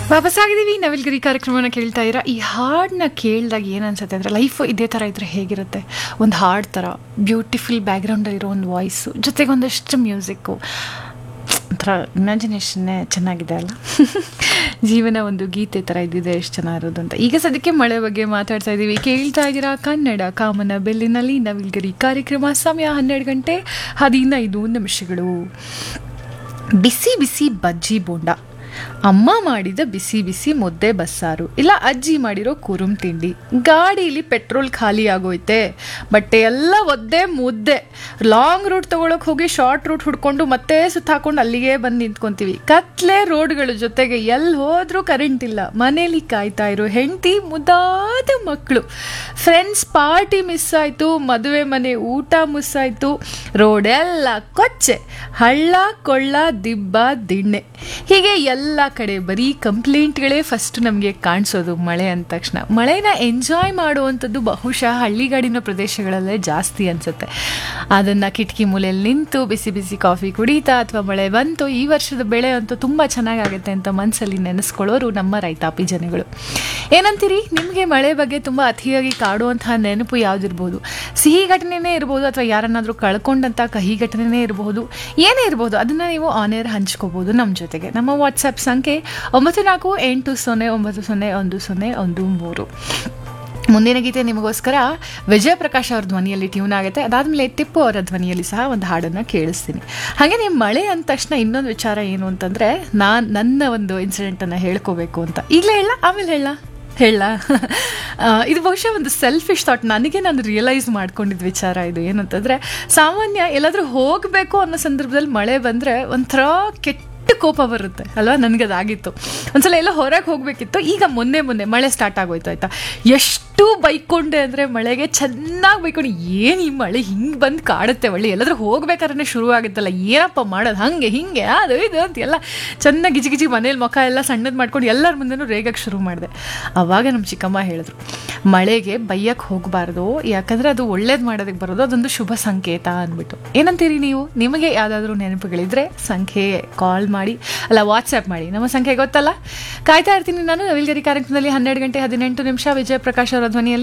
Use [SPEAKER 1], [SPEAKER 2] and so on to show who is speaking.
[SPEAKER 1] ವಾಪಸ್ಸಾಗಿದ್ದೀವಿ ನವಿಲ್ಗಿರಿ ಕಾರ್ಯಕ್ರಮನ ಕೇಳ್ತಾ ಇರ ಈ ಹಾಡನ್ನ ಕೇಳಿದಾಗ ಏನು ಅನ್ಸುತ್ತೆ ಅಂದರೆ ಲೈಫ್ ಇದೇ ಥರ ಇದ್ರೆ ಹೇಗಿರುತ್ತೆ ಒಂದು ಹಾಡು ಥರ ಬ್ಯೂಟಿಫುಲ್ ಬ್ಯಾಕ್ಗ್ರೌಂಡಲ್ಲಿರೋ ಒಂದು ವಾಯ್ಸು ಜೊತೆಗೆ ಒಂದಷ್ಟು ಮ್ಯೂಸಿಕ್ಕು ಒಂಥರ ಇಮ್ಯಾಜಿನೇಷನ್ನೇ ಚೆನ್ನಾಗಿದೆ ಅಲ್ಲ ಜೀವನ ಒಂದು ಗೀತೆ ಥರ ಇದ್ದಿದೆ ಎಷ್ಟು ಚೆನ್ನಾಗಿರೋದು ಅಂತ ಈಗ ಸದ್ಯಕ್ಕೆ ಮಳೆ ಬಗ್ಗೆ ಮಾತಾಡ್ತಾ ಇದ್ದೀವಿ ಕೇಳ್ತಾ ಇದ್ದೀರಾ ಕನ್ನಡ ಕಾಮನ ಬೆಲ್ಲಿನಲ್ಲಿ ನವಿಲ್ಗಿರಿ ಕಾರ್ಯಕ್ರಮ ಸಮಯ ಹನ್ನೆರಡು ಗಂಟೆ ಹದಿನೈದು ನಿಮಿಷಗಳು ಬಿಸಿ ಬಿಸಿ ಬಜ್ಜಿ ಬೋಂಡ ಅಮ್ಮ ಮಾಡಿದ ಬಿಸಿ ಬಿಸಿ ಮುದ್ದೆ ಬಸ್ಸಾರು ಇಲ್ಲ ಅಜ್ಜಿ ಮಾಡಿರೋ ಕುರುಮ್ ತಿಂಡಿ ಗಾಡೀಲಿ ಪೆಟ್ರೋಲ್ ಖಾಲಿ ಆಗೋಯ್ತೆ ಬಟ್ಟೆ ಎಲ್ಲ ಒದ್ದೆ ಮುದ್ದೆ ಲಾಂಗ್ ರೂಟ್ ತೊಗೊಳಕ್ಕೆ ಹೋಗಿ ಶಾರ್ಟ್ ರೂಟ್ ಹುಡ್ಕೊಂಡು ಮತ್ತೆ ಸುತ್ತ ಹಾಕೊಂಡು ಅಲ್ಲಿಗೆ ಬಂದು ನಿಂತ್ಕೊಂತೀವಿ ಕತ್ಲೆ ರೋಡ್ಗಳ ಜೊತೆಗೆ ಎಲ್ಲಿ ಹೋದ್ರೂ ಕರೆಂಟ್ ಇಲ್ಲ ಮನೇಲಿ ಕಾಯ್ತಾ ಇರೋ ಹೆಂಡತಿ ಮುದ್ದಾದ ಮಕ್ಕಳು ಫ್ರೆಂಡ್ಸ್ ಪಾರ್ಟಿ ಮಿಸ್ ಆಯಿತು ಮದುವೆ ಮನೆ ಊಟ ಮಿಸ್ ಆಯಿತು ರೋಡೆಲ್ಲ ಕೊಚ್ಚೆ ಹಳ್ಳ ಕೊಳ್ಳ ದಿಬ್ಬ ದಿಣ್ಣೆ ಹೀಗೆ ಎಲ್ಲ ಕಡೆ ಬರೀ ಕಂಪ್ಲೇಂಟ್ಗಳೇ ಫಸ್ಟ್ ನಮಗೆ ಕಾಣಿಸೋದು ಮಳೆ ಅಂದ ತಕ್ಷಣ ಮಳೆನ ಎಂಜಾಯ್ ಮಾಡುವಂಥದ್ದು ಬಹುಶಃ ಹಳ್ಳಿಗಾಡಿನ ಪ್ರದೇಶಗಳಲ್ಲೇ ಜಾಸ್ತಿ ಅನಿಸುತ್ತೆ ಅದನ್ನು ಕಿಟಕಿ ಮೂಲೆಯಲ್ಲಿ ನಿಂತು ಬಿಸಿ ಬಿಸಿ ಕಾಫಿ ಕುಡಿತಾ ಅಥವಾ ಮಳೆ ಬಂತು ಈ ವರ್ಷದ ಬೆಳೆ ಅಂತೂ ತುಂಬ ಚೆನ್ನಾಗಾಗುತ್ತೆ ಅಂತ ಮನಸ್ಸಲ್ಲಿ ನೆನೆಸ್ಕೊಳ್ಳೋರು ನಮ್ಮ ರೈತಾಪಿ ಜನಗಳು ಏನಂತೀರಿ ನಿಮಗೆ ಮಳೆ ಬಗ್ಗೆ ತುಂಬ ಅತಿಯಾಗಿ ಕಾಡುವಂತಹ ನೆನಪು ಯಾವುದಿರ್ಬೋದು ಸಿಹಿ ಘಟನೆನೇ ಇರ್ಬೋದು ಅಥವಾ ಯಾರನ್ನಾದರೂ ಕಳ್ಕೊಂಡಂಥ ಕಹಿ ಘಟನೆನೇ ಇರಬಹುದು ಏನೇ ಇರ್ಬೋದು ಅದನ್ನು ನೀವು ಆನ್ ಏರ್ ಹಂಚ್ಕೋಬೋದು ನಮ್ಮ ಜೊತೆಗೆ ನಮ್ಮ ವಾಟ್ಸಪ್ ಸಂಖ್ಯೆ ಒಂಬತ್ತು ನಾಲ್ಕು ಎಂಟು ಸೊನ್ನೆ ಒಂಬತ್ತು ಸೊನ್ನೆ ಒಂದು ಸೊನ್ನೆ ಒಂದು ಮೂರು ಮುಂದಿನ ಗೀತೆ ನಿಮಗೋಸ್ಕರ ವಿಜಯ ಪ್ರಕಾಶ್ ಅವ್ರ ಧ್ವನಿಯಲ್ಲಿ ಟ್ಯೂನ್ ಆಗುತ್ತೆ ಅದಾದಮೇಲೆ ಟಿಪ್ಪು ಅವರ ಧ್ವನಿಯಲ್ಲಿ ಸಹ ಒಂದು ಹಾಡನ್ನು ಕೇಳಿಸ್ತೀನಿ ಹಾಗೆ ನೀವು ಮಳೆ ಅಂದ ತಕ್ಷಣ ಇನ್ನೊಂದು ವಿಚಾರ ಏನು ಅಂತಂದರೆ ನಾನು ನನ್ನ ಒಂದು ಇನ್ಸಿಡೆಂಟನ್ನು ಹೇಳ್ಕೋಬೇಕು ಅಂತ ಈಗಲೇ ಹೇಳ ಆಮೇಲೆ ಹೇಳ ಹೇಳ ಇದು ಬಹುಶಃ ಒಂದು ಸೆಲ್ಫಿಶ್ ಥಾಟ್ ನನಗೆ ನಾನು ರಿಯಲೈಸ್ ಮಾಡ್ಕೊಂಡಿದ್ದ ವಿಚಾರ ಇದು ಏನಂತಂದರೆ ಸಾಮಾನ್ಯ ಎಲ್ಲಾದರೂ ಹೋಗಬೇಕು ಅನ್ನೋ ಸಂದರ್ಭದಲ್ಲಿ ಮಳೆ ಬಂದರೆ ಒಂಥರ ಕೆಟ್ಟ ಕೋಪ ಬರುತ್ತೆ ಅಲ್ವಾ ನನಗದಾಗಿತ್ತು ಒಂದ್ಸಲ ಎಲ್ಲ ಹೊರಗೆ ಹೋಗಬೇಕಿತ್ತು ಈಗ ಮೊನ್ನೆ ಮೊನ್ನೆ ಮಳೆ ಸ್ಟಾರ್ಟ್ ಆಗೋಯ್ತು ಆಯ್ತಾ ಎಷ್ಟು ಬೈಕೊಂಡೆ ಅಂದರೆ ಮಳೆಗೆ ಚೆನ್ನಾಗಿ ಬೈಕೊಂಡು ಏನು ಈ ಮಳೆ ಹಿಂಗೆ ಬಂದು ಕಾಡುತ್ತೆ ಒಳ್ಳೆ ಎಲ್ಲಾದ್ರೂ ಹೋಗ್ಬೇಕಾದ್ರೆ ಶುರು ಆಗುತ್ತಲ್ಲ ಏನಪ್ಪ ಮಾಡೋದು ಹಾಗೆ ಹಿಂಗೆ ಅದು ಇದು ಅಂತ ಎಲ್ಲ ಚೆನ್ನಾಗಿ ಗಿಜಿ ಗಿಜಿ ಮನೇಲಿ ಮುಖ ಎಲ್ಲ ಸಣ್ಣದು ಮಾಡ್ಕೊಂಡು ಎಲ್ಲರ ಮುಂದೆನೂ ರೇಗಕ್ಕೆ ಶುರು ಮಾಡಿದೆ ಆವಾಗ ನಮ್ಮ ಚಿಕ್ಕಮ್ಮ ಹೇಳಿದ್ರು ಮಳೆಗೆ ಬೈಯಕ್ಕೆ ಹೋಗಬಾರ್ದು ಯಾಕಂದರೆ ಅದು ಒಳ್ಳೇದು ಮಾಡೋದಕ್ಕೆ ಬರೋದು ಅದೊಂದು ಶುಭ ಸಂಕೇತ ಅಂದ್ಬಿಟ್ಟು ಏನಂತೀರಿ ನೀವು ನಿಮಗೆ ಯಾವುದಾದ್ರೂ ನೆನಪುಗಳಿದ್ರೆ ಸಂಖ್ಯೆ ಕಾಲ್ ಮಾಡಿ ಅಲ್ಲ ವಾಟ್ಸ್ಆ್ಯಪ್ ಮಾಡಿ ನಮ್ಮ ಸಂಖ್ಯೆ ಗೊತ್ತಲ್ಲ ಕಾಯ್ತಾ ಇರ್ತೀನಿ ನಾನು ನವಿಲ್ಗರಿ ಕಾರ್ಯಕ್ರಮದಲ್ಲಿ ಹನ್ನೆರಡು ಗಂಟೆ ಹದಿನೆಂಟು ನಿಮಿಷ ವಿಜಯ ಪ್ರಕಾಶ್ ಅವರ ಧ್ವನಿ